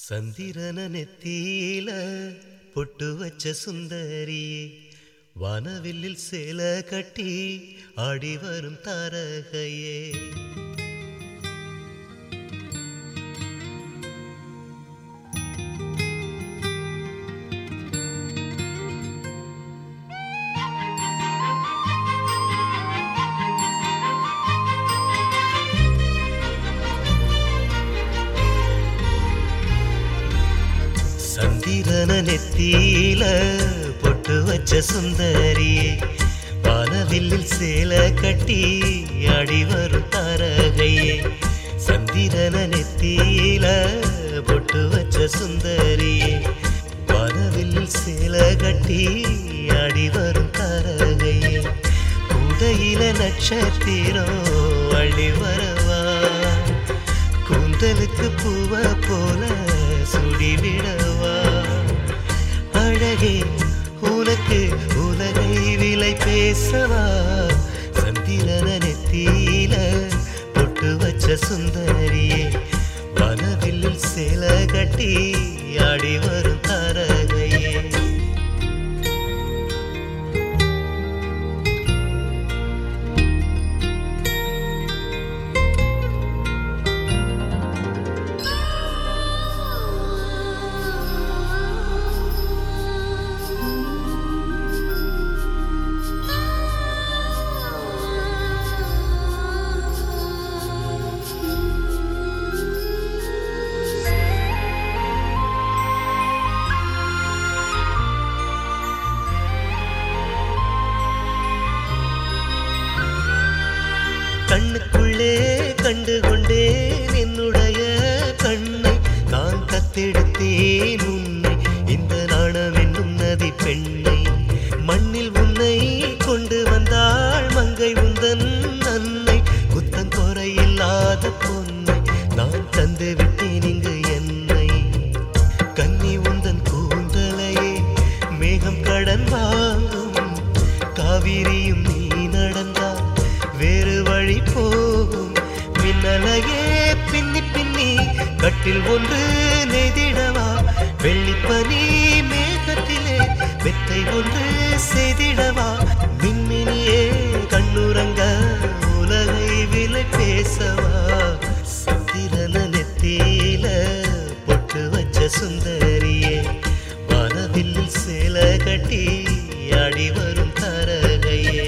சந்திரன நெத்தியில பொட்டு வச்ச சுந்தரியே வானவில்லில் சேல கட்டி ஆடி வரும் தாரகையே சந்திரன நெத்தியில பொட்டு வச்ச சுந்தரியே வானவில்லில் சேல கட்டி ஆடி வரும் தாரகையே சந்திரன நெத்தியில பொட்டு வச்ச சுந்தரியே வானவில்லில் சேல கட்டி ஆடி வரும் தாரகையே கூடையில நட்சத்திரம் அள்ளி வரவா கூந்தலுக்கு பூவ போல சுடிவிடவா அழகே உனக்கு உலகை விலை பேசவா சந்திரன நெத்தியில பொட்டு வச்ச சுந்தரியே வனவில்லில் சேல கட்டி ஆடி வரும் தாரகையே கண்ணுக்குள்ளே கண்டு கொண்டேன் என்னுடைய கண்ணை நான் கத்தெடுத்தேன் உன்னை இந்த நாணம் என்னும் நதி பெண்ணை மண்ணில் உன்னை கொண்டு வந்தாள் மங்கை உந்தன் அன்னை குத்தம் குறையில்லாத பொன்னை நான் தந்து விட்டேன் இங்கு என்னை கன்னி உந்தன் கூந்தலையே மேகம் கடன் வாங்கும் காவிரியும் நீ நடந்தால் வேறு வழி போகும் மின்னலையே பின்னி பின்னி கட்டில் ஒன்று நெய்திடவா வெள்ளிப்பனி மேகத்திலே வெத்தை ஒன்று செய்திடவா மின்மினியே கண்ணுறங்க உலகை விலை பேசவா சந்திரன நெத்தியில பொட்டு வச்ச சுந்தரியே வானவில்லில் சேல கட்டி ஆடி வரும் தரகையே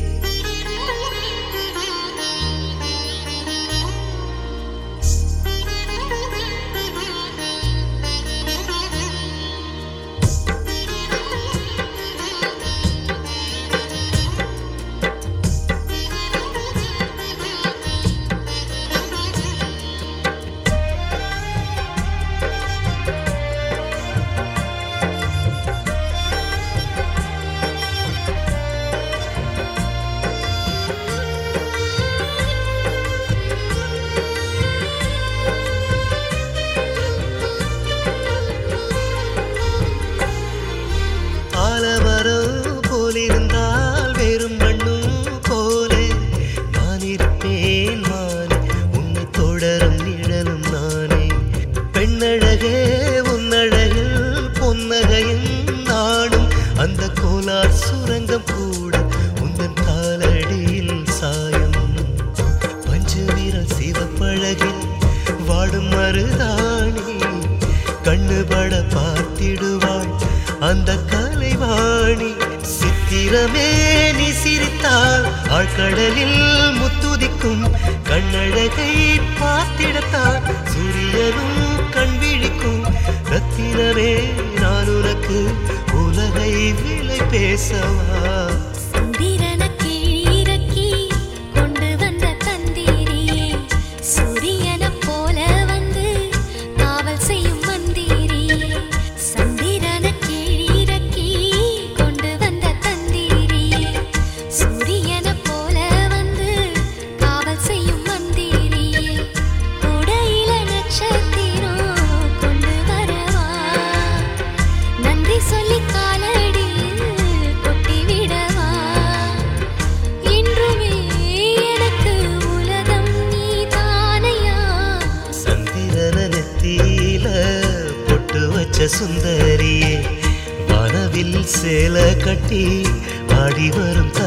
ஆலமரம் போலிருந்தால் வெறும் மண்ணும் போலே நான் இருப்பேன் மானே உன்னை தொடரும் நிழலும் நானே பெண்ணழகே உன்னழகில் பொன்னகையும் நாடும் அந்த கோலார் சுரங்கம் கூட உந்தன் காலடியில் சாயம் பஞ்சு வீரல் சிவப்பழகில் வாடும் மருதாணி கண்ணுபட பார்த்திடுவாள் அந்த கலைவாணி சித்திரமே நீ சிரித்தால் ஆழ்கடலில் முத்துதிக்கும் கண்ணழகை பார்த்திடத்தான் சூரியனும் கண் விழிக்கும் ரத்தினமே நான் உனக்கு உலகை விலை பேசவா சந்திரனக் கீழிறக்கி கொண்டு வந்த தந்திரியே சூரியனைப் போல வந்து காவல் செய்யும் மந்திரியே சந்திரனக் கீழிறக்கி கொண்டு வந்த தந்திரியே சூரியனைப் போல வந்து காவல் செய்யும் மந்திரியே உடையில நட்சத்திரம் கொண்டு வரவா நன்றி சொல்லி காலடியில் கொட்டி விடவா சுந்தரியே வானவில் சேல கட்டி ஆடி வரும்